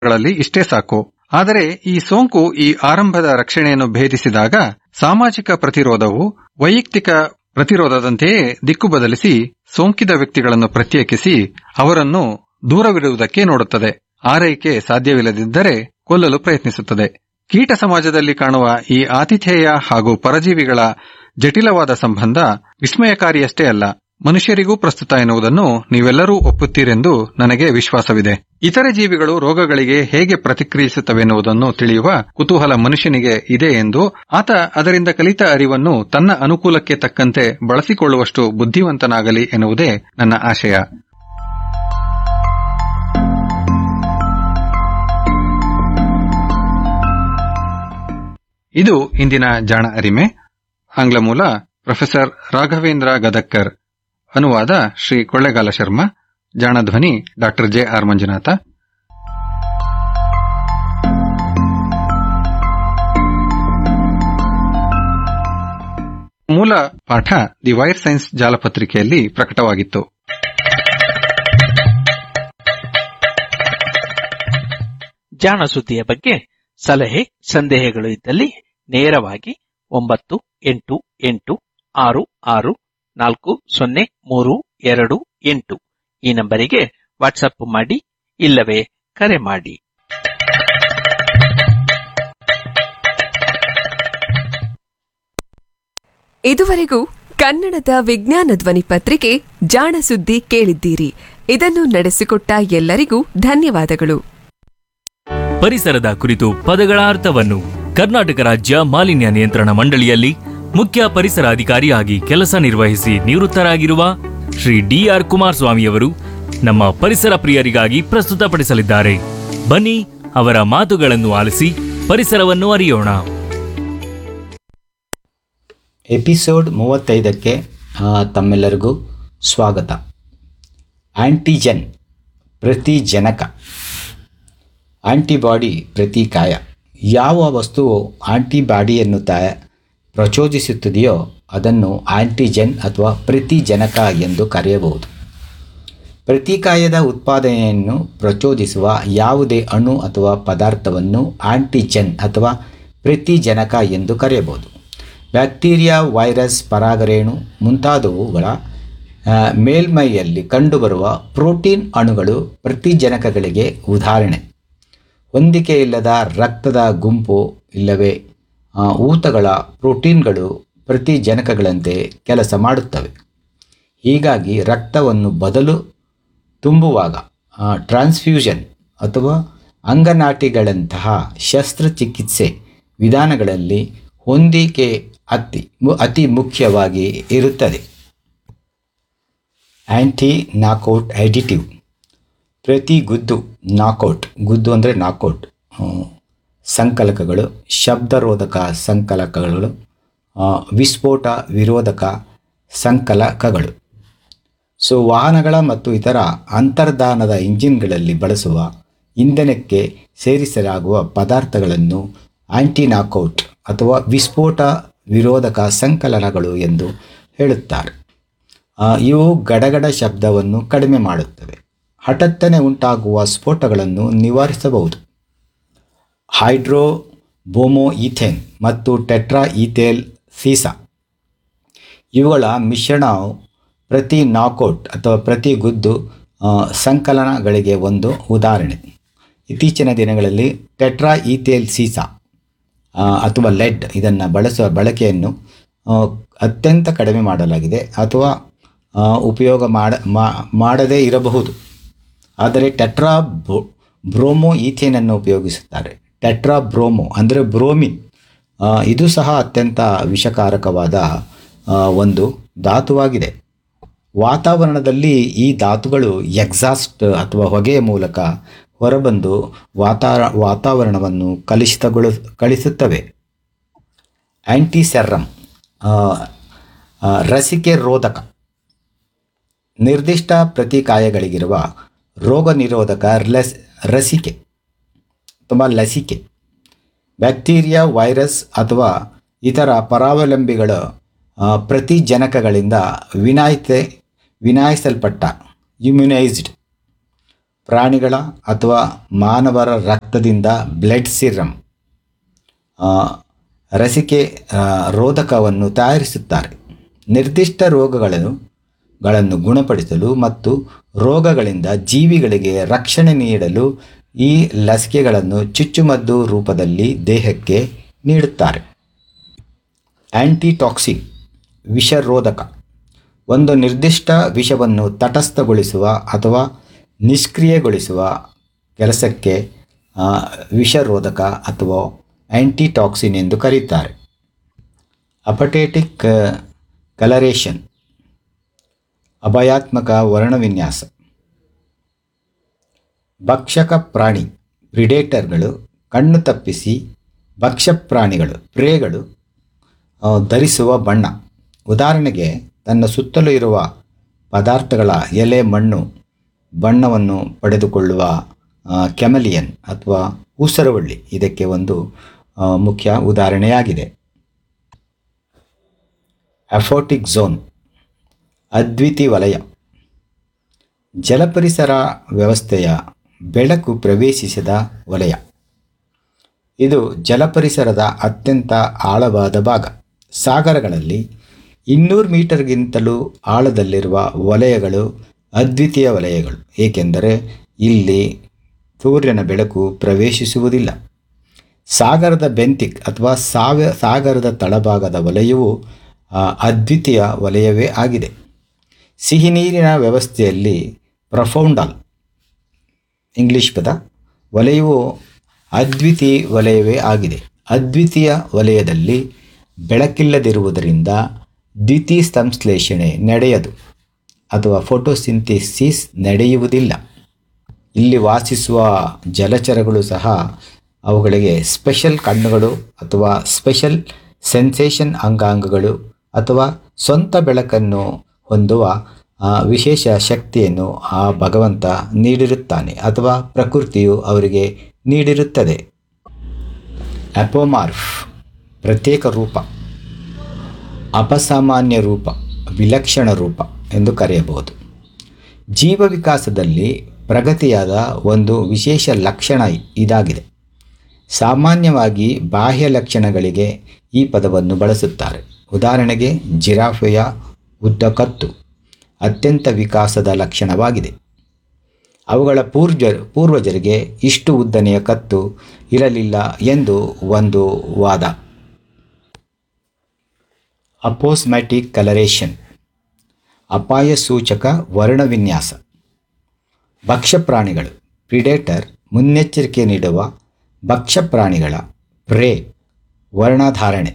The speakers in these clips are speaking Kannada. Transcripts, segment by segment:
ಗಳಲ್ಲಿ ಇಷ್ಟೇ ಸಾಕು ಆದರೆ ಈ ಸೋಂಕು ಈ ಆರಂಭದ ರಕ್ಷಣೆಯನ್ನು ಭೇದಿಸಿದಾಗ ಸಾಮಾಜಿಕ ಪ್ರತಿರೋಧವು ವೈಯಕ್ತಿಕ ಪ್ರತಿರೋಧದಂತೆಯೇ ದಿಕ್ಕು ಬದಲಿಸಿ ಸೋಂಕಿತ ವ್ಯಕ್ತಿಗಳನ್ನು ಪ್ರತ್ಯೇಕಿಸಿ ಅವರನ್ನು ದೂರವಿರುವುದಕ್ಕೆ ನೋಡುತ್ತದೆ ಆರೈಕೆ ಸಾಧ್ಯವಿಲ್ಲದಿದ್ದರೆ ಕೊಲ್ಲಲು ಪ್ರಯತ್ನಿಸುತ್ತದೆ ಕೀಟ ಸಮಾಜದಲ್ಲಿ ಕಾಣುವ ಈ ಆತಿಥೇಯ ಹಾಗೂ ಪರಜೀವಿಗಳ ಜಟಿಲವಾದ ಸಂಬಂಧ ವಿಸ್ಮಯಕಾರಿಯಷ್ಟೇ ಅಲ್ಲ ಮನುಷ್ಯರಿಗೂ ಪ್ರಸ್ತುತ ಎನ್ನುವುದನ್ನು ನೀವೆಲ್ಲರೂ ಒಪ್ಪುತ್ತೀರೆಂದು ನನಗೆ ವಿಶ್ವಾಸವಿದೆ ಇತರೆ ಜೀವಿಗಳು ರೋಗಗಳಿಗೆ ಹೇಗೆ ಪ್ರತಿಕ್ರಿಯಿಸುತ್ತವೆನ್ನುವುದನ್ನು ತಿಳಿಯುವ ಕುತೂಹಲ ಮನುಷ್ಯನಿಗೆ ಇದೆ ಎಂದು ಆತ ಅದರಿಂದ ಕಲಿತ ಅರಿವನ್ನು ತನ್ನ ಅನುಕೂಲಕ್ಕೆ ತಕ್ಕಂತೆ ಬಳಸಿಕೊಳ್ಳುವಷ್ಟು ಬುದ್ಧಿವಂತನಾಗಲಿ ಎನ್ನುವುದೇ ನನ್ನ ಆಶಯ ಇದು ಇಂದಿನ ಜಾಣ ಅರಿಮೆ ಆಂಗ್ಲ ಮೂಲ ಪ್ರೊಫೆಸರ್ ರಾಘವೇಂದ್ರ ಗದಕ್ಕರ್ ಅನುವಾದ ಶ್ರೀ ಕೊಳ್ಳೆಗಾಲ ಶರ್ಮಾ ಜಾಣಧ್ವನಿ ಡಾಕ್ಟರ್ ಜೆ ಆರ್ ಮಂಜುನಾಥ ಮೂಲ ಪಾಠ ದಿ ವೈರ್ ಸೈನ್ಸ್ ಜಾಲಪತ್ರಿಕೆಯಲ್ಲಿ ಪ್ರಕಟವಾಗಿತ್ತು ಜಾಣ ಸುದ್ದಿಯ ಬಗ್ಗೆ ಸಲಹೆ ಸಂದೇಹಗಳು ಇದ್ದಲ್ಲಿ ನೇರವಾಗಿ ಒಂಬತ್ತು ಎಂಟು ಎಂಟು ಆರು ಆರು ನಾಲ್ಕು ಸೊನ್ನೆ ಮೂರು ಎರಡು ಎಂಟು ಈ ನಂಬರಿಗೆ ವಾಟ್ಸಪ್ ಮಾಡಿ ಇಲ್ಲವೇ ಕರೆ ಮಾಡಿ ಇದುವರೆಗೂ ಕನ್ನಡದ ವಿಜ್ಞಾನ ಧ್ವನಿ ಪತ್ರಿಕೆ ಜಾಣ ಸುದ್ದಿ ಕೇಳಿದ್ದೀರಿ ಇದನ್ನು ನಡೆಸಿಕೊಟ್ಟ ಎಲ್ಲರಿಗೂ ಧನ್ಯವಾದಗಳು ಪರಿಸರದ ಕುರಿತು ಪದಗಳ ಅರ್ಥವನ್ನು ಕರ್ನಾಟಕ ರಾಜ್ಯ ಮಾಲಿನ್ಯ ನಿಯಂತ್ರಣ ಮಂಡಳಿಯಲ್ಲಿ ಮುಖ್ಯ ಪರಿಸರ ಅಧಿಕಾರಿಯಾಗಿ ಕೆಲಸ ನಿರ್ವಹಿಸಿ ನಿವೃತ್ತರಾಗಿರುವ ಶ್ರೀ ಡಿಆರ್ ಕುಮಾರಸ್ವಾಮಿಯವರು ನಮ್ಮ ಪರಿಸರ ಪ್ರಿಯರಿಗಾಗಿ ಪ್ರಸ್ತುತಪಡಿಸಲಿದ್ದಾರೆ ಬನ್ನಿ ಅವರ ಮಾತುಗಳನ್ನು ಆಲಿಸಿ ಪರಿಸರವನ್ನು ಅರಿಯೋಣ ಎಪಿಸೋಡ್ ಮೂವತ್ತೈದಕ್ಕೆ ಆ, ತಮ್ಮೆಲ್ಲರಿಗೂ ಸ್ವಾಗತ ಆಂಟಿಜೆನ್ ಪ್ರತಿಜನಕ ಆಂಟಿಬಾಡಿ ಪ್ರತಿಕಾಯ ಯಾವ ವಸ್ತುವು ಆಂಟಿಬಾಡಿಯನ್ನು ತಯ ಪ್ರಚೋದಿಸುತ್ತದೆಯೋ ಅದನ್ನು ಆಂಟಿಜೆನ್ ಅಥವಾ ಪ್ರತಿಜನಕ ಎಂದು ಕರೆಯಬಹುದು ಪ್ರತಿಕಾಯದ ಉತ್ಪಾದನೆಯನ್ನು ಪ್ರಚೋದಿಸುವ ಯಾವುದೇ ಅಣು ಅಥವಾ ಪದಾರ್ಥವನ್ನು ಆಂಟಿಜೆನ್ ಅಥವಾ ಪ್ರತಿಜನಕ ಎಂದು ಕರೆಯಬಹುದು ಬ್ಯಾಕ್ಟೀರಿಯಾ ವೈರಸ್ ಪರಾಗರೇಣು ಮುಂತಾದವುಗಳ ಆ, ಮೇಲ್ಮೈಯಲ್ಲಿ ಕಂಡುಬರುವ ಪ್ರೋಟೀನ್ ಅಣುಗಳು ಪ್ರತಿಜನಕಗಳಿಗೆ ಉದಾಹರಣೆ ಹೊಂದಿಕೆಯಿಲ್ಲದ ರಕ್ತದ ಗುಂಪು ಇಲ್ಲವೇ ಆ, ಊತಗಳ ಪ್ರೋಟೀನ್ಗಳು ಪ್ರತಿಜನಕಗಳಂತೆ ಕೆಲಸ ಮಾಡುತ್ತವೆ ಹೀಗಾಗಿ ರಕ್ತವನ್ನು ಬದಲು ತುಂಬುವಾಗ ಟ್ರಾನ್ಸ್ಫ್ಯೂಷನ್ ಅಥವಾ ಅಂಗನಾಟಿಗಳಂತಹ ಶಸ್ತ್ರಚಿಕಿತ್ಸೆ ವಿಧಾನಗಳಲ್ಲಿ ಹೊಂದಿಕೆ ಅತಿ ಮು- ಅತಿ ಮುಖ್ಯವಾಗಿ ಇರುತ್ತದೆ ಆ್ಯಂಟಿ ನಾಕೌಟ್ ಅಡಿಟಿವ್ ಪ್ರತಿ ಗುದ್ದು ನಾಕೌಟ್ ಗುದ್ದು ಅಂದರೆ ನಾಕೌಟ್ ಸಂಕಲಕಗಳು ಶಬ್ದರೋಧಕ ಸಂಕಲಕಗಳು ಆ, ವಿಸ್ಫೋಟ ವಿರೋಧಕ ಸಂಕಲಕಗಳು ಸೊ ವಾಹನಗಳ ಮತ್ತು ಇತರ ಅಂತರ್ಧಾನದ ಇಂಜಿನ್ಗಳಲ್ಲಿ ಬಳಸುವ ಇಂಧನಕ್ಕೆ ಸೇರಿಸಲಾಗುವ ಪದಾರ್ಥಗಳನ್ನು ಆಂಟಿ ನಾಕೌಟ್ ಅಥವಾ ವಿಸ್ಫೋಟ ವಿರೋಧಕ ಸಂಕಲನಗಳು ಎಂದು ಹೇಳುತ್ತಾರೆ ಆ, ಇವು ಗಡಗಡ ಶಬ್ದವನ್ನು ಕಡಿಮೆ ಮಾಡುತ್ತವೆ ಹಠತ್ತನೆ ಉಂಟಾಗುವ ಸ್ಫೋಟಗಳನ್ನು ನಿವಾರಿಸಬಹುದು ಹೈಡ್ರೋ ಬೋಮೋ ಈಥೇನ್ ಮತ್ತು ಟೆಟ್ರಾ ಈಥೇಲ್ ಸೀಸಾ ಇವುಗಳ ಮಿಶ್ರಣವು ಪ್ರತಿ ನಾಕೌಟ್ ಅಥವಾ ಪ್ರತಿ ಗುದ್ದು ಆ, ಸಂಕಲನಗಳಿಗೆ ಒಂದು ಉದಾಹರಣೆ ಇತ್ತೀಚಿನ ದಿನಗಳಲ್ಲಿ ಟೆಟ್ರಾ ಈಥೇಲ್ ಸೀಸಾ ಆ, ಅಥವಾ ಲೆಡ್ ಇದನ್ನು ಬಳಸುವ ಬಳಕೆಯನ್ನು ಆ, ಅತ್ಯಂತ ಕಡಿಮೆ ಮಾಡಲಾಗಿದೆ ಅಥವಾ ಆ, ಉಪಯೋಗ ಮಾಡ ಮಾ- ಮಾಡದೇ ಇರಬಹುದು ಆದರೆ ಟೆಟ್ರಾ ಬ್ರೋ ಬ್ರೋಮೋ ಈಥೇನನ್ನು ಉಪಯೋಗಿಸುತ್ತಾರೆ ಟೆಟ್ರಾ ಬ್ರೋಮೋ ಅಂದರೆ ಬ್ರೋಮಿನ್ ಆ, ಇದು ಸಹ ಅತ್ಯಂತ ವಿಷಕಾರಕವಾದ ಆ, ಒಂದು ಧಾತುವಾಗಿದೆ ವಾತಾವರಣದಲ್ಲಿ ಈ ಧಾತುಗಳು ಎಕ್ಸಾಸ್ಟ್ ಅಥವಾ ಹೊಗೆಯ ಮೂಲಕ ಹೊರಬಂದು ವಾತಾವರ ವಾತಾವರಣವನ್ನು ಕಲುಷಿತಗೊಳ ಕಳಿಸುತ್ತವೆ ಆ್ಯಂಟಿಸೆರ್ರಮ್ ಆ, ಆ, ರಸಿಕೆ ರೋಧಕ ನಿರ್ದಿಷ್ಟ ಪ್ರತಿಕಾಯಗಳಿಗಿರುವ ರೋಗ ನಿರೋಧಕ ಲಸ್ ರಸಿಕೆ ತುಂಬ ಲಸಿಕೆ ಬ್ಯಾಕ್ಟೀರಿಯಾ ವೈರಸ್ ಅಥವಾ ಇತರ ಪರಾವಲಂಬಿಗಳ ಆ, ಪ್ರತಿಜನಕಗಳಿಂದ ವಿನಾಯಿತೆ ವಿನಾಯಿಸಲ್ಪಟ್ಟ ಇಮ್ಯುನೈಸ್ಡ್ ಪ್ರಾಣಿಗಳ ಅಥವಾ ಮಾನವರ ರಕ್ತದಿಂದ ಬ್ಲಡ್ ಸಿರಮ್ ರಸಿಕೆ ಆ, ರೋಧಕವನ್ನು ತಯಾರಿಸುತ್ತಾರೆ ನಿರ್ದಿಷ್ಟ ರೋಗಗಳನ್ನು ಗಳನ್ನು ಗುಣಪಡಿಸಲು ಮತ್ತು ರೋಗಗಳಿಂದ ಜೀವಿಗಳಿಗೆ ರಕ್ಷಣೆ ನೀಡಲು ಈ ಲಸಿಕೆಗಳನ್ನು ಚುಚ್ಚುಮದ್ದು ರೂಪದಲ್ಲಿ ದೇಹಕ್ಕೆ ನೀಡುತ್ತಾರೆ ಆಂಟಿಟಾಕ್ಸಿನ್ ವಿಷರೋಧಕ ಒಂದು ನಿರ್ದಿಷ್ಟ ವಿಷವನ್ನು ತಟಸ್ಥಗೊಳಿಸುವ ಅಥವಾ ನಿಷ್ಕ್ರಿಯಗೊಳಿಸುವ ಕೆಲಸಕ್ಕೆ ಆ, ವಿಷರೋಧಕ ಅಥವಾ ಆಂಟಿಟಾಕ್ಸಿನ್ ಎಂದು ಕರೆಯುತ್ತಾರೆ ಅಪಟೇಟಿಕ್ ಕಲರೇಷನ್ ಅಭಯಾತ್ಮಕ ವರ್ಣವಿನ್ಯಾಸ ಭಕ್ಷಕ ಪ್ರಾಣಿ ಪ್ರಿಡೇಟರ್ಗಳು ಕಣ್ಣು ತಪ್ಪಿಸಿ ಭಕ್ಷ್ಯ ಪ್ರಾಣಿಗಳು ಪ್ರೇಗಳು ಆ, ಧರಿಸುವ ಬಣ್ಣ ಉದಾಹರಣೆಗೆ ತನ್ನ ಸುತ್ತಲೂ ಇರುವ ಪದಾರ್ಥಗಳ ಎಲೆ ಮಣ್ಣು ಬಣ್ಣವನ್ನು ಪಡೆದುಕೊಳ್ಳುವ ಆ, ಕೆಮಲಿಯನ್ ಅಥವಾ ಊಸರವಳ್ಳಿ ಇದಕ್ಕೆ ಒಂದು ಆ, ಮುಖ್ಯ ಉದಾಹರಣೆಯಾಗಿದೆ ಅಫೋಟಿಕ್ ಝೋನ್ ಅದ್ವಿತಿ ವಲಯ ಜಲಪರಿಸರ ವ್ಯವಸ್ಥೆಯ ಬೆಳಕು ಪ್ರವೇಶಿಸಿದ ವಲಯ ಇದು ಜಲಪರಿಸರದ ಅತ್ಯಂತ ಆಳವಾದ ಭಾಗ ಸಾಗರಗಳಲ್ಲಿ ಇನ್ನೂರು ಮೀಟರ್ಗಿಂತಲೂ ಆಳದಲ್ಲಿರುವ ವಲಯಗಳು ಅದ್ವಿತೀಯ ವಲಯಗಳು ಏಕೆಂದರೆ ಇಲ್ಲಿ ಸೂರ್ಯನ ಬೆಳಕು ಪ್ರವೇಶಿಸುವುದಿಲ್ಲ ಸಾಗರದ ಬೆಂತಿಕ್ ಅಥವಾ ಸಾವ ಸಾಗರದ ತಳಭಾಗದ ವಲಯವು ಆ, ಅದ್ವಿತೀಯ ವಲಯವೇ ಆಗಿದೆ ಸಿಹಿ ನೀರಿನ ವ್ಯವಸ್ಥೆಯಲ್ಲಿ ಪ್ರೊಫೌಂಡಲ್ ಇಂಗ್ಲಿಷ್ ಪದ ವಲಯವು ಅದ್ವಿತೀಯ ವಲಯವೇ ಆಗಿದೆ ಅದ್ವಿತೀಯ ವಲಯದಲ್ಲಿ ಬೆಳಕಿಲ್ಲದಿರುವುದರಿಂದ ದ್ವಿತೀಯ ಸಂಶ್ಲೇಷಣೆ ನಡೆಯದು ಅಥವಾ ಫೋಟೋಸಿಂಥೆಸಿಸ್ ನಡೆಯುವುದಿಲ್ಲ ಇಲ್ಲಿ ವಾಸಿಸುವ ಜಲಚರಗಳು ಸಹ ಅವುಗಳಿಗೆ ಸ್ಪೆಷಲ್ ಕಣ್ಣುಗಳು ಅಥವಾ ಸ್ಪೆಷಲ್ ಸೆನ್ಸೇಷನ್ ಅಂಗಾಂಗಗಳು ಅಥವಾ ಸ್ವಂತ ಬೆಳಕನ್ನು ಹೊಂದುವ ಆ, ವಿಶೇಷ ಶಕ್ತಿಯನ್ನು ಆ ಭಗವಂತ ನೀಡಿರುತ್ತಾನೆ ಅಥವಾ ಪ್ರಕೃತಿಯು ಅವರಿಗೆ ನೀಡಿರುತ್ತದೆ ಅಪೋಮಾರ್ಫ್ ಪ್ರತ್ಯೇಕ ರೂಪ ಅಪಸಾಮಾನ್ಯ ರೂಪ ವಿಲಕ್ಷಣ ರೂಪ ಎಂದು ಕರೆಯಬಹುದು ಜೀವ ವಿಕಾಸದಲ್ಲಿ ಪ್ರಗತಿಯಾದ ಒಂದು ವಿಶೇಷ ಲಕ್ಷಣ ಇದಾಗಿದೆ ಸಾಮಾನ್ಯವಾಗಿ ಬಾಹ್ಯ ಲಕ್ಷಣಗಳಿಗೆ ಈ ಪದವನ್ನು ಬಳಸುತ್ತಾರೆ ಉದಾಹರಣೆಗೆ ಜಿರಾಫೆಯ ಉದ್ದ ಕತ್ತು ಅತ್ಯಂತ ವಿಕಾಸದ ಲಕ್ಷಣವಾಗಿದೆ ಅವುಗಳ ಪೂರ್ಜ ಪೂರ್ವಜರಿಗೆ ಇಷ್ಟು ಉದ್ದನೆಯ ಕತ್ತು ಇರಲಿಲ್ಲ ಎಂದು ಒಂದು ವಾದ ಅಪೋಸ್ಮ್ಯಾಟಿಕ್ ಕಲರೇಷನ್ ಅಪಾಯ ಸೂಚಕ ವರ್ಣವಿನ್ಯಾಸ ಭಕ್ಷ್ಯ ಪ್ರಾಣಿಗಳು ಪ್ರಿಡೇಟರ್ ಮುನ್ನೆಚ್ಚರಿಕೆ ನೀಡುವ ಭಕ್ಷ್ಯ ಪ್ರಾಣಿಗಳ ಪ್ರೇ ವರ್ಣಧಾರಣೆ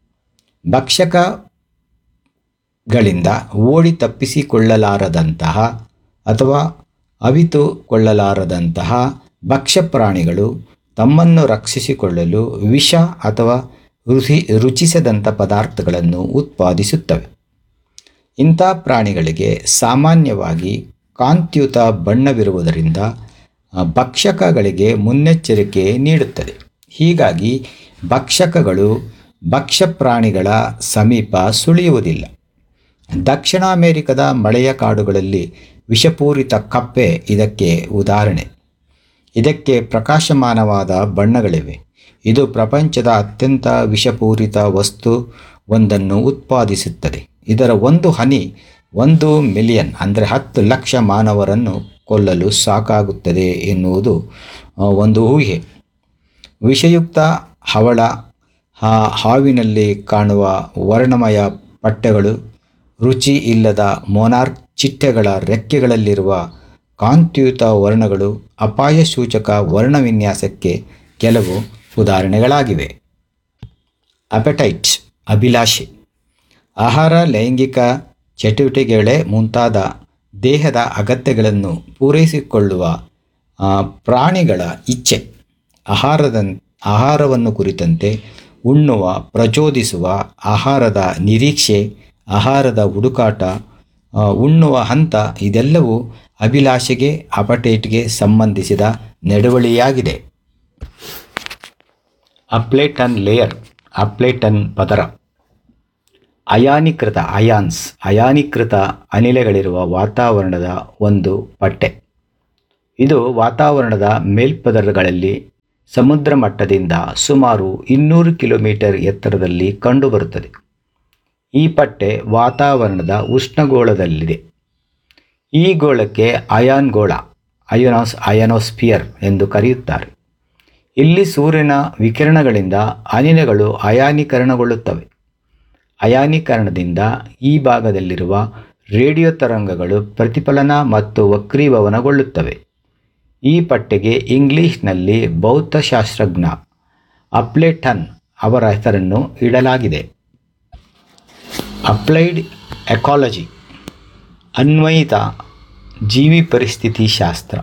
ಭಕ್ಷಕಗಳಿಂದ ಓಡಿ ತಪ್ಪಿಸಿಕೊಳ್ಳಲಾರದಂತಹ ಅಥವಾ ಅವಿತುಕೊಳ್ಳಲಾರದಂತಹ ಭಕ್ಷ್ಯ ಪ್ರಾಣಿಗಳು ತಮ್ಮನ್ನು ರಕ್ಷಿಸಿಕೊಳ್ಳಲು ವಿಷ ಅಥವಾ ರುಚಿ ರುಚಿಸದಂಥ ಪದಾರ್ಥಗಳನ್ನು ಉತ್ಪಾದಿಸುತ್ತವೆ ಇಂಥ ಪ್ರಾಣಿಗಳಿಗೆ ಸಾಮಾನ್ಯವಾಗಿ ಕಾಂತಿಯುತ ಬಣ್ಣವಿರುವುದರಿಂದ ಆ, ಭಕ್ಷಕಗಳಿಗೆ ಮುನ್ನೆಚ್ಚರಿಕೆ ನೀಡುತ್ತದೆ ಹೀಗಾಗಿ ಭಕ್ಷಕಗಳು ಭಕ್ಷ್ಯ ಪ್ರಾಣಿಗಳ ಸಮೀಪ ಸುಳಿಯುವುದಿಲ್ಲ ದಕ್ಷಿಣ ಅಮೆರಿಕದ ಮಳೆಯ ಕಾಡುಗಳಲ್ಲಿ ವಿಷಪೂರಿತ ಕಪ್ಪೆ ಇದಕ್ಕೆ ಉದಾಹರಣೆ ಇದಕ್ಕೆ ಪ್ರಕಾಶಮಾನವಾದ ಬಣ್ಣಗಳಿವೆ ಇದು ಪ್ರಪಂಚದ ಅತ್ಯಂತ ವಿಷಪೂರಿತ ವಸ್ತು ಒಂದನ್ನು ಉತ್ಪಾದಿಸುತ್ತದೆ ಇದರ ಒಂದು ಹನಿ ಒಂದು ಮಿಲಿಯನ್ ಅಂದರೆ ಹತ್ತು ಲಕ್ಷ ಮಾನವರನ್ನು ಕೊಲ್ಲಲು ಸಾಕಾಗುತ್ತದೆ ಎನ್ನುವುದು ಆ, ಒಂದು ಊಹೆ ವಿಷಯುಕ್ತ ಹವಳ ಹಾ- ಹಾವಿನಲ್ಲಿ ಕಾಣುವ ವರ್ಣಮಯ ಪಟ್ಟೆಗಳು ರುಚಿ ಇಲ್ಲದ ಮೊನಾರ್ಕ್ ಚಿಟ್ಟೆಗಳ ರೆಕ್ಕೆಗಳಲ್ಲಿರುವ ಕಾಂತಿಯುತ ವರ್ಣಗಳು ಅಪಾಯ ಸೂಚಕ ವರ್ಣವಿನ್ಯಾಸಕ್ಕೆ ಕೆಲವು ಉದಾಹರಣೆಗಳಾಗಿವೆ ಅಪೆಟೈಟ್ ಅಭಿಲಾಷೆ ಆಹಾರ ಲೈಂಗಿಕ ಚಟುವಟಿಕೆಗಳೇ ಮುಂತಾದ ದೇಹದ ಅಗತ್ಯಗಳನ್ನು ಪೂರೈಸಿಕೊಳ್ಳುವ ಆ, ಪ್ರಾಣಿಗಳ ಇಚ್ಛೆ ಆಹಾರದ ಆಹಾರವನ್ನು ಕುರಿತಂತೆ ಉಣ್ಣುವ ಪ್ರಚೋದಿಸುವ ಆಹಾರದ ನಿರೀಕ್ಷೆ ಆಹಾರದ ಹುಡುಕಾಟ ಆ, ಉಣ್ಣುವ ಹಂತ ಇದೆಲ್ಲವೂ ಅಭಿಲಾಷೆಗೆ ಅಪಟೇಟ್ಗೆ ಸಂಬಂಧಿಸಿದ ನಡವಳಿಯಾಗಿದೆ ಅಪ್ಲೇಟನ್ ಲೇಯರ್ ಅಪ್ಲೇಟನ್ ಪದರ ಅಯಾನೀಕೃತ ಅಯಾನ್ಸ್ ಅಯಾನೀಕೃತ ಅನಿಲಗಳಿರುವ ವಾತಾವರಣದ ಒಂದು ಪಟ್ಟೆ ಇದು ವಾತಾವರಣದ ಮೇಲ್ಪದರಗಳಲ್ಲಿ ಸಮುದ್ರ ಮಟ್ಟದಿಂದ ಸುಮಾರು ಇನ್ನೂರು ಕಿಲೋಮೀಟರ್ ಎತ್ತರದಲ್ಲಿ ಕಂಡುಬರುತ್ತದೆ ಈ ಪಟ್ಟೆ ವಾತಾವರಣದ ಉಷ್ಣಗೋಳದಲ್ಲಿದೆ ಈ ಗೋಳಕ್ಕೆ ಅಯಾನ್ ಗೋಳ ಅಯೋನಾಸ್ ಅಯನೋಸ್ಫಿಯರ್ ಎಂದು ಕರೆಯುತ್ತಾರೆ ಇಲ್ಲಿ ಸೂರ್ಯನ ವಿಕಿರಣಗಳಿಂದ ಅನಿಲಗಳು ಅಯಾನೀಕರಣಗೊಳ್ಳುತ್ತವೆ ಅಯಾನೀಕರಣದಿಂದ ಈ ಭಾಗದಲ್ಲಿರುವ ರೇಡಿಯೋ ತರಂಗಗಳು ಪ್ರತಿಫಲನ ಮತ್ತು ವಕ್ರೀಭವನಗೊಳ್ಳುತ್ತವೆ ಈ ಪಟ್ಟೆಗೆ ಇಂಗ್ಲಿಷ್ನಲ್ಲಿ ಭೌತಶಾಸ್ತ್ರಜ್ಞ ಅಪ್ಲೇಟನ್ ಅವರ ಹೆಸರನ್ನು ಇಡಲಾಗಿದೆ ಅಪ್ಲೈಡ್ ಎಕಾಲಜಿ ಅನ್ವಯಿತ ಜೀವಿ ಪರಿಸ್ಥಿತಿ ಶಾಸ್ತ್ರ